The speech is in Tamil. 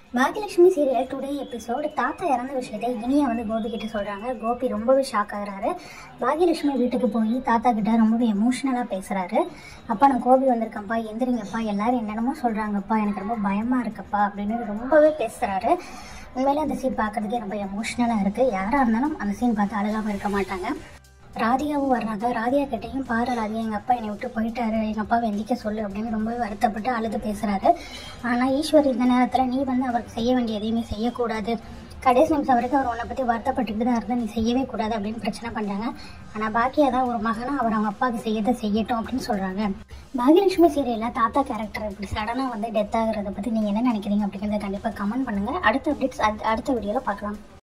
பாகியலட்சுமி சீரியல் டுடே எபிசோடு தாத்தா இறந்த விஷயத்தை இனியா வந்து கோபி கிட்ட சொல்கிறாங்க கோபி ரொம்பவே ஷாக் ஆகுறாரு பாகியலட்சுமி வீட்டுக்கு போய் தாத்தா கிட்ட ரொம்பவே எமோஷ்னலாக பேசுகிறாரு அப்பா நான் கோபி வந்திருக்கேன்ப்பா எந்திரிங்கப்பா எல்லாரும் என்னென்னமோ சொல்கிறாங்கப்பா எனக்கு ரொம்ப பயமாக இருக்குப்பா அப்படின்னு ரொம்பவே பேசுகிறாரு உண்மையிலே அந்த சீன் பார்க்கறதுக்கே ரொம்ப எமோஷ்னலாக இருக்குது யாராக இருந்தாலும் அந்த சீன் பார்த்து அழுகாமல் இருக்க மாட்டாங்க ராதிகாவும் வர்றாங்க ராதிகா கிட்டையும் பாரு ராதிகா எங்கள் அப்பா என்னை விட்டு போயிட்டாரு எங்கள் அப்பாவை எந்திக்க சொல்லு அப்படின்னு ரொம்பவே வருத்தப்பட்டு அழுது பேசுகிறாரு ஆனால் ஈஸ்வர் இந்த நேரத்தில் நீ வந்து அவருக்கு செய்ய வேண்டிய எதையுமே செய்யக்கூடாது கடைசி நிமிஷம் வரைக்கும் அவர் உன்னை பற்றி வருத்தப்பட்டுக்கிட்டு தான் இருந்தால் நீ செய்யவே கூடாது அப்படின்னு பிரச்சனை பண்ணுறாங்க ஆனால் பாக்கியா தான் ஒரு மகனா அவர் அவங்க அப்பாவுக்கு செய்யறதை செய்யட்டும் அப்படின்னு சொல்கிறாங்க பாகியலட்சுமி சீரியலில் தாத்தா கேரக்டர் இப்படி சடனாக வந்து டெத் ஆகுறத பற்றி நீங்கள் என்ன நினைக்கிறீங்க அப்படிங்கிறத கண்டிப்பாக கமெண்ட் பண்ணுங்கள் அடுத்த அப்டேட்ஸ் அடுத்த வீடியோவில் பார்க்கலாம்